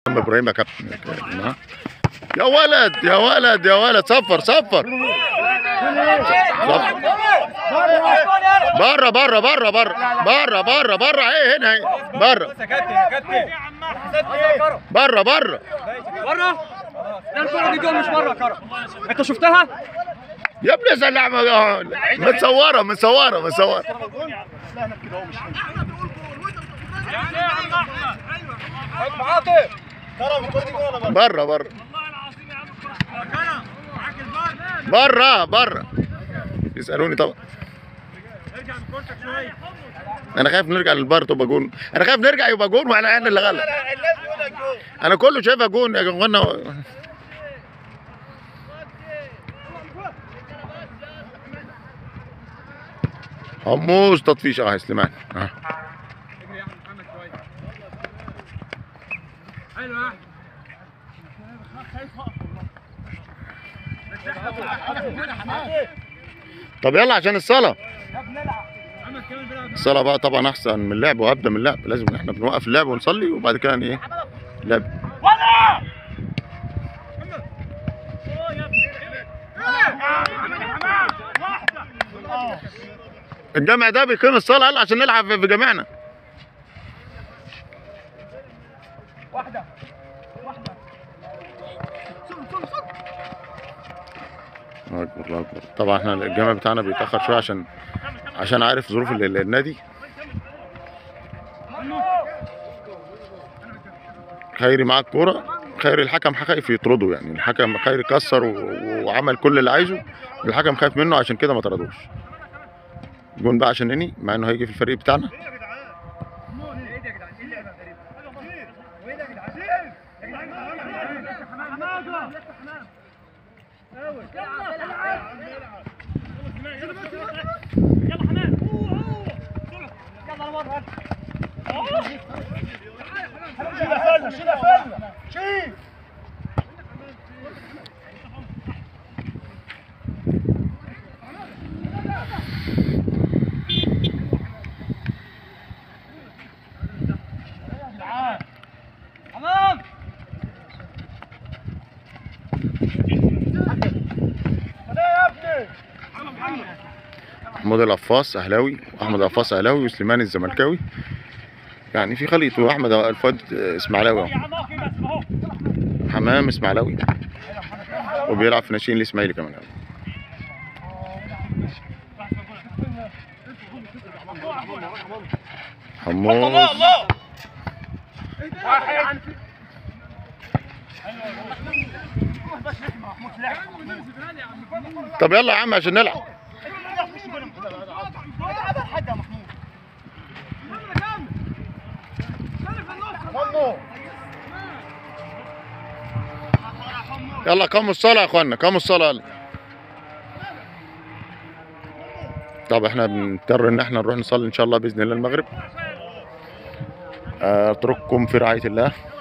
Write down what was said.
عم ابراهيم يا كابتن ها؟ يا ولد يا ولد يا ولد صفر صفر صفر بره بره بره بره بره بره بره ايه هنا ايه بره بره بره بره ده الكرة دي جول مش بره كرم انت شفتها؟ يا ابني زلع متصوره متصوره متصوره بره بره بره بره يسالوني طبعا انا خايف نرجع للبار تبقى جون انا خايف نرجع يبقى جون واحنا احنا اللي غلط انا كله شايفها جون يا جماعه حموس تطفيش اه يا سليمان اه طب يلا عشان الصلاة الصلاة بقى طبعا أحسن من اللعب وأبدأ من اللعب لازم إحنا بنوقف اللعب ونصلي وبعد كده إيه لعب الجامع ده بيقيم الصلاة قال عشان نلعب في جامعنا الله اكبر الله اكبر طبعا احنا الجامع بتاعنا بيتاخر شويه عشان عشان عارف ظروف ال- ال- النادي خيري معاه الكوره خيري الحكم خايف يطرده يعني الحكم خيري كسر و- وعمل كل اللي عايزه الحكم خايف منه عشان كده ما طردوش جون بقى عشان اني مع انه هيجي في الفريق بتاعنا محمود القفاص اهلاوي واحمد القفاص اهلاوي وسليمان الزملكاوي يعني في خليط واحمد الفؤاد اسماعيلاوي اهو حمام اسماعيلاوي وبيلعب في ناشئين الاسماعيلي كمان حمود طب يلا يا عم عشان نلعب يلا قاموا الصلاة يا اخوانا قاموا الصلاة يلا طب احنا بنضطر ان احنا نروح نصلي ان شاء الله باذن الله المغرب اترككم في رعاية الله